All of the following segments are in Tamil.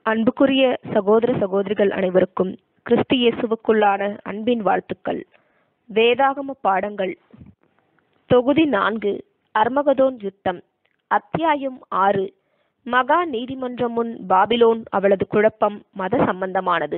அன்புக்குரிய சகோதர சகோதரிகள் அனைவருக்கும் கிறிஸ்து இயேசுவுக்குள்ளான அன்பின் வாழ்த்துக்கள் வேதாகம பாடங்கள் தொகுதி நான்கு அர்மகதோன் யுத்தம் அத்தியாயம் ஆறு மகா நீதிமன்றம் முன் பாபிலோன் அவளது குழப்பம் மத சம்பந்தமானது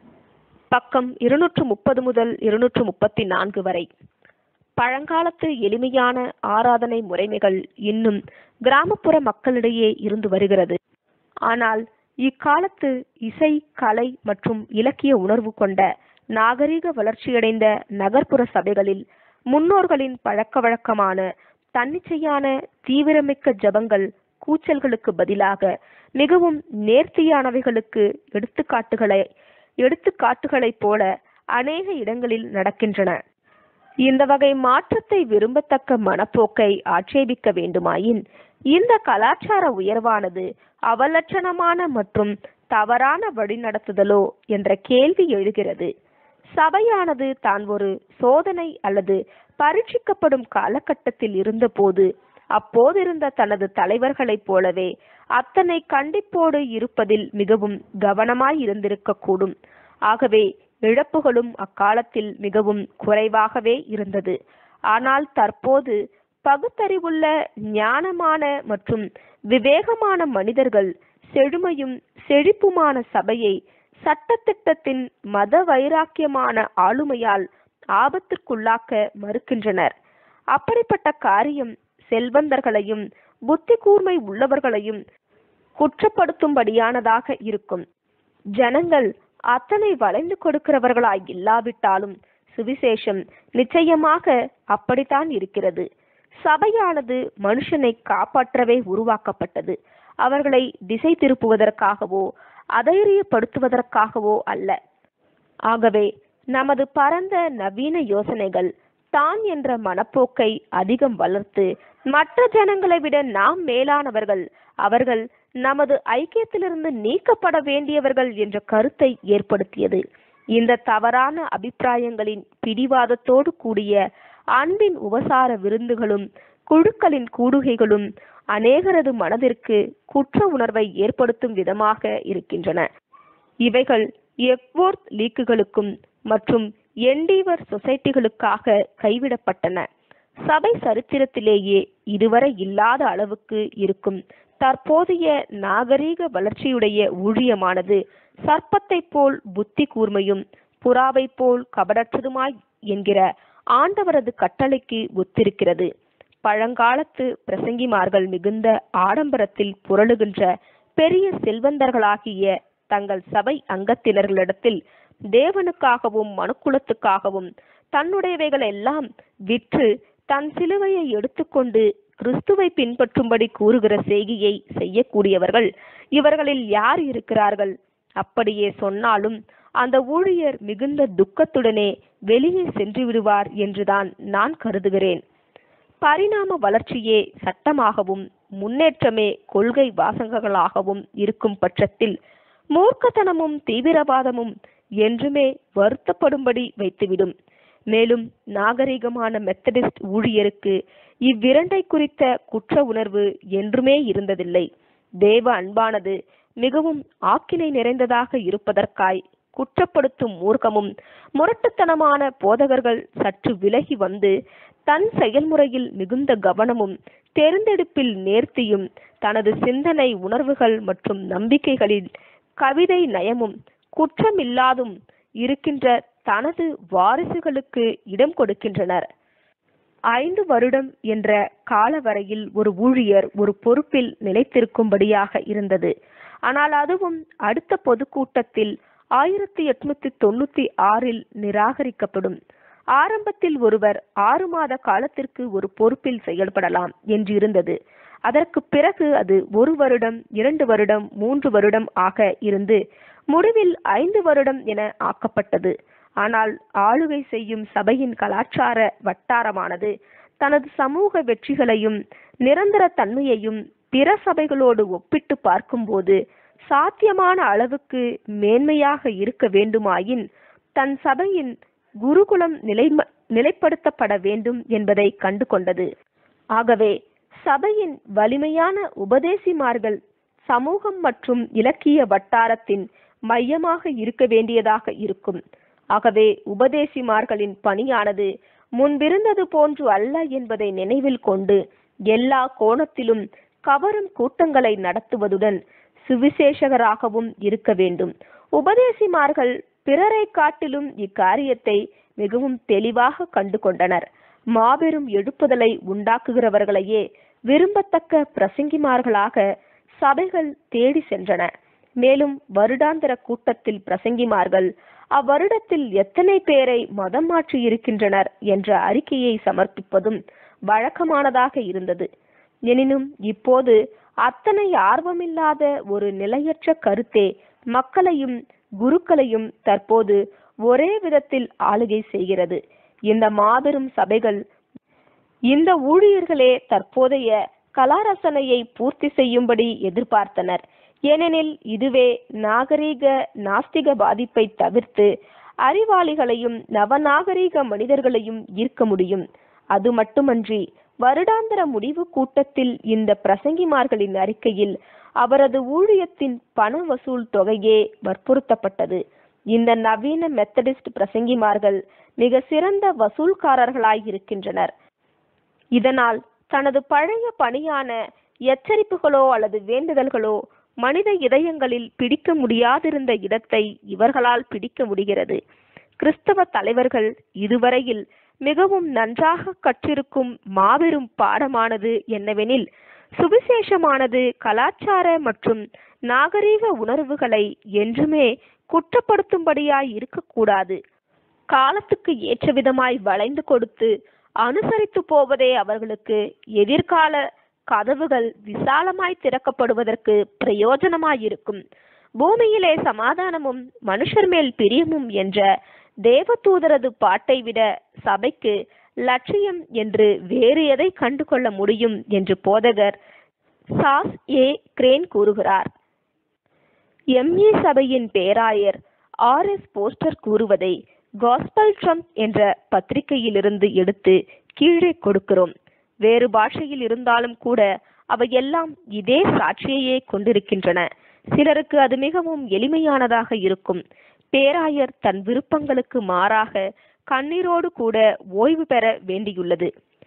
பக்கம் இருநூற்று முப்பது முதல் இருநூற்று முப்பத்தி நான்கு வரை பழங்காலத்து எளிமையான ஆராதனை முறைமைகள் இன்னும் கிராமப்புற மக்களிடையே இருந்து வருகிறது ஆனால் இக்காலத்து இசை கலை மற்றும் இலக்கிய உணர்வு கொண்ட நாகரிக வளர்ச்சியடைந்த நகர்ப்புற சபைகளில் முன்னோர்களின் பழக்க வழக்கமான தன்னிச்சையான தீவிரமிக்க ஜபங்கள் கூச்சல்களுக்கு பதிலாக மிகவும் நேர்த்தியானவைகளுக்கு எடுத்துக்காட்டுகளை எடுத்துக்காட்டுகளைப் போல அநேக இடங்களில் நடக்கின்றன இந்த வகை மாற்றத்தை விரும்பத்தக்க மனப்போக்கை ஆட்சேபிக்க வேண்டுமாயின் இந்த கலாச்சார உயர்வானது அவலட்சணமான மற்றும் தவறான வழிநடத்துதலோ என்ற கேள்வி எழுகிறது சபையானது தான் ஒரு சோதனை அல்லது பரீட்சிக்கப்படும் காலகட்டத்தில் இருந்தபோது அப்போதிருந்த தனது தலைவர்களைப் போலவே அத்தனை கண்டிப்போடு இருப்பதில் மிகவும் கவனமாய் இருந்திருக்க கூடும் ஆகவே இழப்புகளும் அக்காலத்தில் மிகவும் குறைவாகவே இருந்தது ஆனால் தற்போது பகுத்தறிவுள்ள ஞானமான மற்றும் விவேகமான மனிதர்கள் செழுமையும் செழிப்புமான சபையை சட்டத்திட்டத்தின் மத வைராக்கியமான ஆளுமையால் ஆபத்திற்குள்ளாக்க மறுக்கின்றனர் அப்படிப்பட்ட காரியம் செல்வந்தர்களையும் புத்தி கூர்மை உள்ளவர்களையும் குற்றப்படுத்தும்படியானதாக இருக்கும் ஜனங்கள் அத்தனை வளைந்து கொடுக்கிறவர்களாய் இல்லாவிட்டாலும் சுவிசேஷம் நிச்சயமாக அப்படித்தான் இருக்கிறது சபையானது மனுஷனை காப்பாற்றவே உருவாக்கப்பட்டது அவர்களை திசை திருப்புவதற்காகவோ அதைரியப்படுத்துவதற்காகவோ அல்ல ஆகவே நமது பரந்த நவீன யோசனைகள் தான் என்ற மனப்போக்கை அதிகம் வளர்த்து மற்ற ஜனங்களை விட நாம் மேலானவர்கள் அவர்கள் நமது ஐக்கியத்திலிருந்து நீக்கப்பட வேண்டியவர்கள் என்ற கருத்தை ஏற்படுத்தியது இந்த தவறான அபிப்பிராயங்களின் பிடிவாதத்தோடு கூடிய அன்பின் உபசார விருந்துகளும் குழுக்களின் கூடுகைகளும் அநேகரது மனதிற்கு குற்ற உணர்வை ஏற்படுத்தும் விதமாக இருக்கின்றன இவைகள் எக்வோர்த் லீக்குகளுக்கும் மற்றும் எண்டீவர் சொசைட்டிகளுக்காக கைவிடப்பட்டன சபை சரித்திரத்திலேயே இதுவரை இல்லாத அளவுக்கு இருக்கும் தற்போதைய நாகரீக வளர்ச்சியுடைய ஊழியமானது சர்ப்பத்தைப் போல் புத்தி கூர்மையும் புறாவைப் போல் கபடற்றதுமாய் என்கிற ஆண்டவரது கட்டளைக்கு ஒத்திருக்கிறது பழங்காலத்து பிரசங்கிமார்கள் மிகுந்த ஆடம்பரத்தில் புரளுகின்ற பெரிய செல்வந்தர்களாகிய தங்கள் சபை அங்கத்தினர்களிடத்தில் தேவனுக்காகவும் மனுக்குலத்துக்காகவும் தன்னுடையவைகள் எல்லாம் விற்று தன் சிலுவையை எடுத்துக்கொண்டு கிறிஸ்துவை பின்பற்றும்படி கூறுகிற செய்கையை செய்யக்கூடியவர்கள் இவர்களில் யார் இருக்கிறார்கள் அப்படியே சொன்னாலும் அந்த ஊழியர் மிகுந்த துக்கத்துடனே வெளியே சென்று விடுவார் என்றுதான் நான் கருதுகிறேன் பரிணாம வளர்ச்சியே சட்டமாகவும் முன்னேற்றமே கொள்கை வாசகங்களாகவும் இருக்கும் பட்சத்தில் மூர்க்கத்தனமும் தீவிரவாதமும் என்றுமே வருத்தப்படும்படி வைத்துவிடும் மேலும் நாகரிகமான மெத்தடிஸ்ட் ஊழியருக்கு இவ்விரண்டை குறித்த குற்ற உணர்வு என்றுமே இருந்ததில்லை தேவ அன்பானது மிகவும் ஆக்கினை நிறைந்ததாக இருப்பதற்காய் குற்றப்படுத்தும் மூர்க்கமும் முரட்டுத்தனமான போதகர்கள் சற்று விலகி வந்து தன் செயல்முறையில் மிகுந்த கவனமும் தேர்ந்தெடுப்பில் நேர்த்தியும் தனது சிந்தனை உணர்வுகள் மற்றும் நம்பிக்கைகளில் கவிதை நயமும் குற்றமில்லாதும் இருக்கின்ற தனது வாரிசுகளுக்கு இடம் கொடுக்கின்றனர் ஐந்து வருடம் என்ற கால வரையில் ஒரு ஊழியர் ஒரு பொறுப்பில் நிலைத்திருக்கும்படியாக இருந்தது ஆனால் அதுவும் அடுத்த பொதுக்கூட்டத்தில் ஆயிரத்தி எட்நூத்தி தொண்ணூத்தி ஆறில் நிராகரிக்கப்படும் ஆரம்பத்தில் ஒருவர் ஆறு மாத காலத்திற்கு ஒரு பொறுப்பில் செயல்படலாம் என்று இருந்தது அதற்கு பிறகு அது ஒரு வருடம் இரண்டு வருடம் மூன்று வருடம் ஆக இருந்து முடிவில் ஐந்து வருடம் என ஆக்கப்பட்டது ஆனால் ஆளுகை செய்யும் சபையின் கலாச்சார வட்டாரமானது தனது சமூக வெற்றிகளையும் நிரந்தர தன்மையையும் பிற சபைகளோடு ஒப்பிட்டு பார்க்கும்போது சாத்தியமான அளவுக்கு மேன்மையாக இருக்க வேண்டுமாயின் தன் சபையின் குருகுலம் நிலை நிலைப்படுத்தப்பட வேண்டும் என்பதை கண்டு கொண்டது ஆகவே சபையின் வலிமையான உபதேசிமார்கள் சமூகம் மற்றும் இலக்கிய வட்டாரத்தின் மையமாக இருக்க வேண்டியதாக இருக்கும் ஆகவே உபதேசிமார்களின் பணியானது முன்பிருந்தது போன்று அல்ல என்பதை நினைவில் கொண்டு எல்லா கோணத்திலும் கவரும் கூட்டங்களை நடத்துவதுடன் சுவிசேஷகராகவும் இருக்க வேண்டும் உபதேசிமார்கள் பிறரை காட்டிலும் இக்காரியத்தை மிகவும் தெளிவாக கண்டு கொண்டனர் மாபெரும் எழுப்புதலை உண்டாக்குகிறவர்களையே விரும்பத்தக்க பிரசங்கிமார்களாக சபைகள் தேடி சென்றன மேலும் வருடாந்திர கூட்டத்தில் பிரசங்கிமார்கள் அவ்வருடத்தில் எத்தனை பேரை மதம் மாற்றி இருக்கின்றனர் என்ற அறிக்கையை சமர்ப்பிப்பதும் வழக்கமானதாக இருந்தது எனினும் இப்போது அத்தனை ஆர்வமில்லாத ஒரு நிலையற்ற கருத்தே மக்களையும் குருக்களையும் தற்போது ஒரே விதத்தில் ஆளுகை செய்கிறது இந்த மாபெரும் சபைகள் இந்த ஊழியர்களே தற்போதைய கலாரசனையை பூர்த்தி செய்யும்படி எதிர்பார்த்தனர் ஏனெனில் இதுவே நாகரீக நாஸ்திக பாதிப்பை தவிர்த்து அறிவாளிகளையும் நவநாகரீக மனிதர்களையும் ஈர்க்க முடியும் அது மட்டுமன்றி வருடாந்திர முடிவு கூட்டத்தில் இந்த பிரசங்கிமார்களின் அறிக்கையில் அவரது ஊழியத்தின் பண வசூல் தொகையே வற்புறுத்தப்பட்டது இந்த நவீன மெத்தடிஸ்ட் பிரசங்கிமார்கள் மிக சிறந்த வசூல்காரர்களாய் இருக்கின்றனர் இதனால் தனது பழைய பணியான எச்சரிப்புகளோ அல்லது வேண்டுதல்களோ மனித இதயங்களில் பிடிக்க முடியாதிருந்த இடத்தை இவர்களால் பிடிக்க முடிகிறது கிறிஸ்தவ தலைவர்கள் இதுவரையில் மிகவும் நன்றாக கற்றிருக்கும் மாபெரும் பாடமானது என்னவெனில் சுவிசேஷமானது கலாச்சார மற்றும் நாகரீக உணர்வுகளை என்றுமே குற்றப்படுத்தும்படியாய் இருக்கக்கூடாது காலத்துக்கு ஏற்ற விதமாய் வளைந்து கொடுத்து அனுசரித்து போவதே அவர்களுக்கு எதிர்கால கதவுகள் விசாலமாய் திறக்கப்படுவதற்கு பிரயோஜனமாயிருக்கும் பூமியிலே சமாதானமும் மனுஷர் மேல் பிரியமும் என்ற தேவதூதரது பாட்டை விட சபைக்கு லட்சியம் என்று வேறு எதை கண்டு கொள்ள முடியும் என்று போதகர் சாஸ் ஏ கிரேன் கூறுகிறார் எம்ஏ சபையின் பேராயர் ஆர் எஸ் போஸ்டர் கூறுவதை காஸ்பல் ட்ரம்ப் என்ற பத்திரிகையிலிருந்து எடுத்து கீழே கொடுக்கிறோம் வேறு பாஷையில் இருந்தாலும் கூட அவையெல்லாம் இதே சாட்சியையே கொண்டிருக்கின்றன சிலருக்கு அது மிகவும் எளிமையானதாக இருக்கும் பேராயர் தன் விருப்பங்களுக்கு மாறாக கண்ணீரோடு கூட ஓய்வு பெற வேண்டியுள்ளது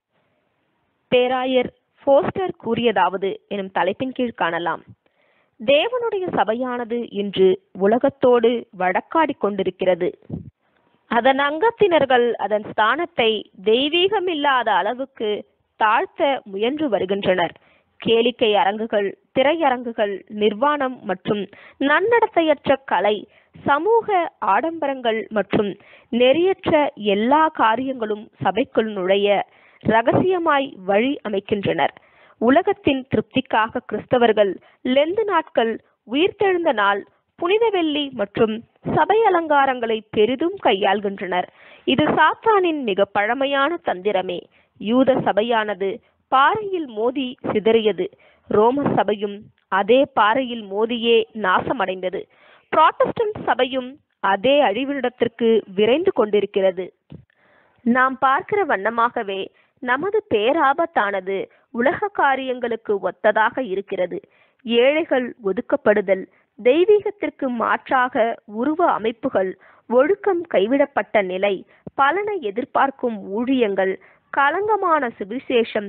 பேராயர் போஸ்டர் கூறியதாவது எனும் தலைப்பின் கீழ் காணலாம் தேவனுடைய சபையானது இன்று உலகத்தோடு வழக்காடி கொண்டிருக்கிறது அதன் அங்கத்தினர்கள் அதன் ஸ்தானத்தை தெய்வீகமில்லாத அளவுக்கு தாழ்த்த முயன்று வருகின்றனர் கேளிக்கை அரங்குகள் திரையரங்குகள் நிர்வாணம் மற்றும் நன்னடத்தையற்ற கலை சமூக ஆடம்பரங்கள் மற்றும் நெறியற்ற எல்லா காரியங்களும் சபைக்குள் நுழைய ரகசியமாய் வழி அமைக்கின்றனர் உலகத்தின் திருப்திக்காக கிறிஸ்தவர்கள் லெந்து நாட்கள் உயிர்த்தெழுந்த நாள் புனித வெள்ளி மற்றும் சபை அலங்காரங்களை பெரிதும் கையாள்கின்றனர் இது சாத்தானின் மிக பழமையான தந்திரமே யூத சபையானது பாறையில் மோதி சிதறியது ரோம சபையும் அதே பாறையில் மோதியே நாசமடைந்தது புராட்டஸ்டன்ட் சபையும் அதே அழிவிடத்திற்கு விரைந்து கொண்டிருக்கிறது நாம் பார்க்கிற வண்ணமாகவே நமது பேராபத்தானது உலக காரியங்களுக்கு ஒத்ததாக இருக்கிறது ஏழைகள் ஒதுக்கப்படுதல் தெய்வீகத்திற்கு மாற்றாக உருவ அமைப்புகள் ஒழுக்கம் கைவிடப்பட்ட நிலை பலனை எதிர்பார்க்கும் ஊழியங்கள் களங்கமான சுவிசேஷம்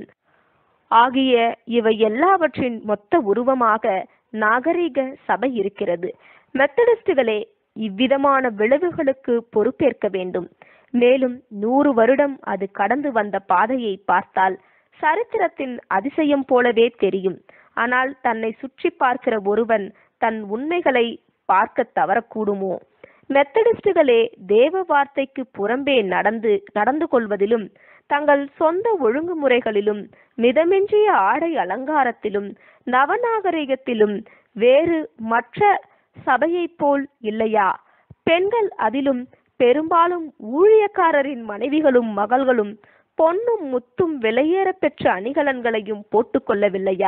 ஆகிய இவை எல்லாவற்றின் மொத்த உருவமாக நாகரிக சபை இருக்கிறது மெத்தடிஸ்டுகளே இவ்விதமான விளைவுகளுக்கு பொறுப்பேற்க வேண்டும் மேலும் நூறு வருடம் அது கடந்து வந்த பாதையை பார்த்தால் சரித்திரத்தின் அதிசயம் போலவே தெரியும் ஆனால் தன்னை சுற்றி பார்க்கிற ஒருவன் தன் உண்மைகளை பார்க்க தவறக்கூடுமோ மெத்தடிஸ்டுகளே தேவ வார்த்தைக்கு புறம்பே நடந்து நடந்து கொள்வதிலும் தங்கள் சொந்த ஒழுங்குமுறைகளிலும் மிதமின்றிய ஆடை அலங்காரத்திலும் நவநாகரிகத்திலும் வேறு மற்ற சபையைப் போல் இல்லையா பெண்கள் அதிலும் பெரும்பாலும் ஊழியக்காரரின் மனைவிகளும் மகள்களும் பொன்னும் முத்தும் விலையேற பெற்ற அணிகலன்களையும் போட்டுக்கொள்ளவில்லையா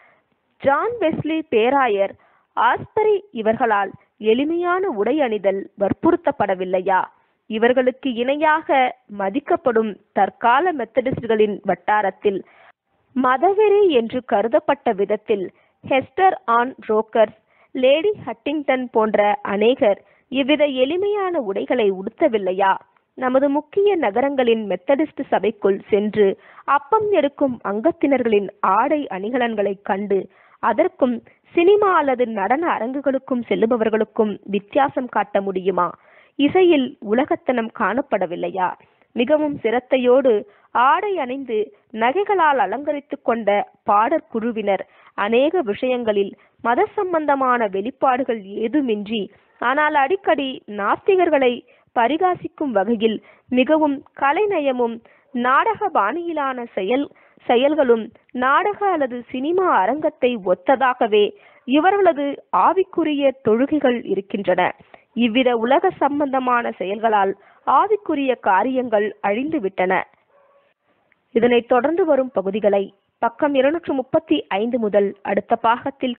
ஜான் வெஸ்லி பேராயர் ஆஸ்பரி இவர்களால் எளிமையான உடை அணிதல் வற்புறுத்தப்படவில்லையா இவர்களுக்கு இணையாக மதிக்கப்படும் தற்கால மெத்தடிஸ்டுகளின் வட்டாரத்தில் மதவெறி என்று கருதப்பட்ட விதத்தில் Hester Ann Rogers Lady Huntingdon போன்ற அநேகர் இவ்வித எளிமையான உடைகளை உடுத்தவில்லையா நமது முக்கிய நகரங்களின் மெத்தடிஸ்ட் சபைக்குள் சென்று அப்பம் எடுக்கும் அங்கத்தினர்களின் ஆடை அணிகலன்களைக் கண்டு அதற்கும் சினிமா அல்லது நடன அரங்குகளுக்கும் செல்லுபவர்களுக்கும் வித்தியாசம் காட்ட முடியுமா இசையில் உலகத்தனம் காணப்படவில்லையா மிகவும் சிரத்தையோடு ஆடை அணிந்து நகைகளால் அலங்கரித்துக் கொண்ட பாடற் குழுவினர் அநேக விஷயங்களில் மத சம்பந்தமான வெளிப்பாடுகள் ஏதுமின்றி ஆனால் அடிக்கடி நாஸ்திகர்களை பரிகாசிக்கும் வகையில் மிகவும் கலைநயமும் நாடக பாணியிலான செயல் செயல்களும் நாடக அல்லது சினிமா அரங்கத்தை ஒத்ததாகவே இவர்களது ஆவிக்குரிய தொழுகைகள் இருக்கின்றன இவ்வித உலக சம்பந்தமான செயல்களால் ஆவிக்குரிய காரியங்கள் அழிந்து விட்டன இதனைத் தொடர்ந்து வரும் பகுதிகளை பக்கம் இருநூற்று முப்பத்தி ஐந்து முதல் அடுத்த பாகத்தில்